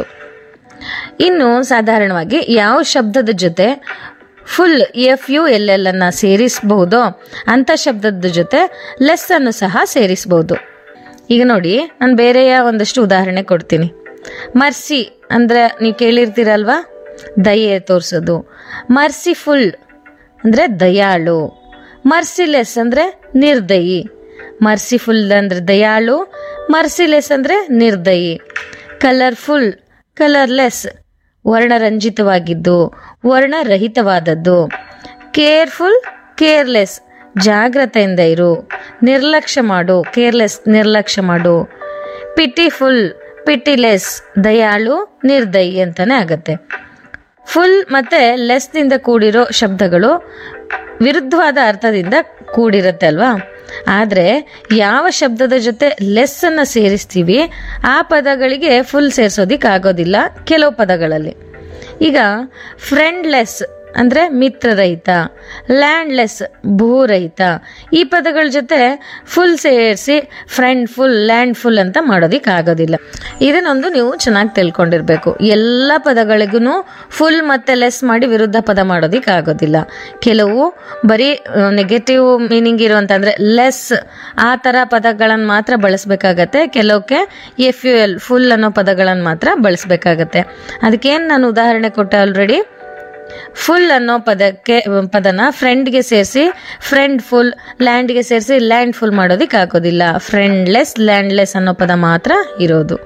ಇನ್ನು ಸಾಧಾರಣವಾಗಿ ಯಾವ ಶಬ್ದದ ಜೊತೆ full F U L L ಅನ್ನ ಸೇರಿಸಬಹುದೋ ಅಂತ ಶಬ್ದದ ಜೊತೆ ಲೆಸ್ ಅನ್ನು ಸಹ ಸೇರಿಸಬಹುದು ಈಗ ನೋಡಿ ನಾನು ಬೇರೆಯ ಒಂದಷ್ಟು ಉದಾಹರಣೆ ಕೊಡ್ತೀನಿ ಮರ್ಸಿ ಅಂದ್ರೆ ನೀವು ಕೇಳಿರ್ತೀರಲ್ವಾ ದಯೆ ತೋರಿಸೋದು ಮರ್ಸಿಫುಲ್ ಅಂದ್ರೆ ದಯಾಳು ಮರ್ಸಿಲೆಸ್ ಅಂದ್ರೆ ನಿರ್ದಯಿ ಮರ್ಸಿಫುಲ್ ಅಂದ್ರೆ ದಯಾಳು ಮರ್ಸಿಲೆಸ್ ಅಂದ್ರೆ ನಿರ್ದಯಿ ಕಲರ್ಫುಲ್ ಕಲರ್ಲೆಸ್ ವರ್ಣರಂಜಿತವಾಗಿದ್ದು ವರ್ಣರಹಿತವಾದದ್ದು ಕೇರ್ಫುಲ್ ಕೇರ್ಲೆಸ್ ಜಾಗ್ರತೆಯಿಂದ ಇರು ನಿರ್ಲಕ್ಷ್ಯ ಮಾಡು ಕೇರ್ಲೆಸ್ ನಿರ್ಲಕ್ಷ್ಯ ಮಾಡು ಪಿಟಿಫುಲ್ ಪಿಟಿಲೆಸ್ ದಯಾಳು ನಿರ್ದಯಿ ಅಂತಾನೆ ಆಗತ್ತೆ ಫುಲ್ ಮತ್ತೆ ಲೆಸ್ನಿಂದ ಕೂಡಿರೋ ಶಬ್ದಗಳು ವಿರುದ್ಧವಾದ ಅರ್ಥದಿಂದ ಕೂಡಿರುತ್ತೆ ಅಲ್ವಾ ಆದರೆ ಯಾವ ಶಬ್ದದ ಜೊತೆ ಲೆಸ್ ಅನ್ನ ಸೇರಿಸ್ತೀವಿ ಆ ಪದಗಳಿಗೆ ಫುಲ್ ಸೇರಿಸೋದಿಕ್ ಆಗೋದಿಲ್ಲ ಕೆಲವು ಪದಗಳಲ್ಲಿ ಈಗ ಫ್ರೆಂಡ್ಲೆಸ್ ಅಂದ್ರೆ ಮಿತ್ರರಹಿತ ಲ್ಯಾಂಡ್ಲೆಸ್ ಭೂರಹಿತ ಈ ಪದಗಳ ಜೊತೆ ಫುಲ್ ಸೇರಿಸಿ ಫ್ರೆಂಡ್ ಫುಲ್ ಲ್ಯಾಂಡ್ ಫುಲ್ ಅಂತ ಮಾಡೋದಿಕ್ ಆಗೋದಿಲ್ಲ ಇದನ್ನೊಂದು ನೀವು ಚೆನ್ನಾಗಿ ತಿಳ್ಕೊಂಡಿರ್ಬೇಕು ಎಲ್ಲ ಪದಗಳಿಗೂ ಫುಲ್ ಮತ್ತೆ ಲೆಸ್ ಮಾಡಿ ವಿರುದ್ಧ ಪದ ಮಾಡೋದಿಕ್ ಆಗೋದಿಲ್ಲ ಕೆಲವು ಬರೀ ನೆಗೆಟಿವ್ ಮೀನಿಂಗ್ ಇರುವಂತ ಅಂದ್ರೆ ಲೆಸ್ ಆ ತರ ಪದಗಳನ್ನು ಮಾತ್ರ ಬಳಸಬೇಕಾಗತ್ತೆ ಕೆಲವಕ್ಕೆ ಎಫ್ ಯು ಎಲ್ ಫುಲ್ ಅನ್ನೋ ಪದಗಳನ್ನು ಮಾತ್ರ ಬಳಸಬೇಕಾಗತ್ತೆ ಅದಕ್ಕೇನು ನಾನು ಉದಾಹರಣೆ ಕೊಟ್ಟೆ ಆಲ್ರೆಡಿ ಫುಲ್ ಅನ್ನೋ ಪದಕ್ಕೆ ಪದನ ಫ್ರೆಂಡ್ಗೆ ಸೇರಿಸಿ ಫ್ರೆಂಡ್ ಫುಲ್ ಲ್ಯಾಂಡ್ಗೆ ಸೇರಿಸಿ ಲ್ಯಾಂಡ್ ಫುಲ್ ಮಾಡೋದಿಕ್ ಆಗೋದಿಲ್ಲ ಫ್ರೆಂಡ್ಲೆಸ್ ಲ್ಯಾಂಡ್ಲೆಸ್ ಅನ್ನೋ ಪದ ಮಾತ್ರ ಇರೋದು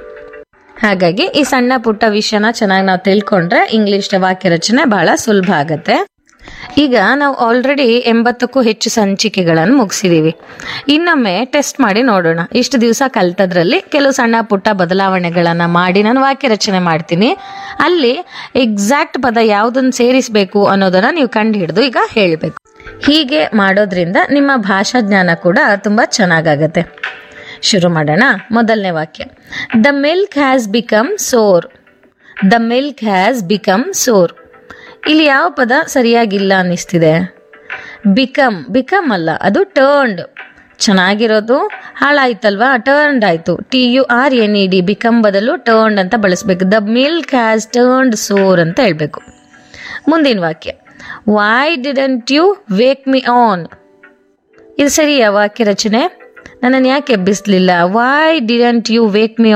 ಹಾಗಾಗಿ ಈ ಸಣ್ಣ ಪುಟ್ಟ ವಿಷಯನ ಚೆನ್ನಾಗಿ ನಾವು ತಿಳ್ಕೊಂಡ್ರೆ ಇಂಗ್ಲಿಷ್ ವಾಕ್ಯ ರಚನೆ ಬಹಳ ಸುಲಭ ಆಗತ್ತೆ ಈಗ ನಾವು ಆಲ್ರೆಡಿ ಎಂಬತ್ತಕ್ಕೂ ಹೆಚ್ಚು ಸಂಚಿಕೆಗಳನ್ನು ಮುಗಿಸಿದೀವಿ ಇನ್ನೊಮ್ಮೆ ಟೆಸ್ಟ್ ಮಾಡಿ ನೋಡೋಣ ಇಷ್ಟು ದಿವಸ ಕಲ್ತದ್ರಲ್ಲಿ ಕೆಲವು ಸಣ್ಣ ಪುಟ್ಟ ಬದಲಾವಣೆಗಳನ್ನ ಮಾಡಿ ನಾನು ವಾಕ್ಯ ರಚನೆ ಮಾಡ್ತೀನಿ ಅಲ್ಲಿ ಎಕ್ಸಾಕ್ಟ್ ಪದ ಯಾವುದನ್ನು ಸೇರಿಸಬೇಕು ಅನ್ನೋದನ್ನ ನೀವು ಕಂಡು ಹಿಡಿದು ಈಗ ಹೇಳಬೇಕು ಹೀಗೆ ಮಾಡೋದ್ರಿಂದ ನಿಮ್ಮ ಭಾಷಾ ಜ್ಞಾನ ಕೂಡ ತುಂಬಾ ಚೆನ್ನಾಗಾಗತ್ತೆ ಶುರು ಮಾಡೋಣ ಮೊದಲನೇ ವಾಕ್ಯ the milk has become sour the milk has become sour ಇಲ್ಲಿ ಯಾವ ಪದ ಸರಿಯಾಗಿಲ್ಲ ಅನ್ನಿಸ್ತಿದೆ ಬಿಕಮ್ ಬಿಕಮ್ ಅಲ್ಲ ಅದು ಟರ್ನ್ಡ್ ಚೆನ್ನಾಗಿರೋದು ಹಾಳಾಯ್ತಲ್ವಾ ಟರ್ನ್ಡ್ ಆಯ್ತು T U R N E D become ಬದಲು ಟರ್ನ್ಡ್ ಅಂತ ಬಳಸ್ಬೇಕು the milk has turned sour ಅಂತ ಹೇಳ್ಬೇಕು ಮುಂದಿನ ವಾಕ್ಯ why didn't you wake me on ಇದು ಸರಿಯಾ ವಾಕ್ಯ ರಚನೆ ನನ್ನನ್ನು ಯಾಕೆ ಎಬ್ಬಿಸ್ಲಿಲ್ಲ why didn't you wake me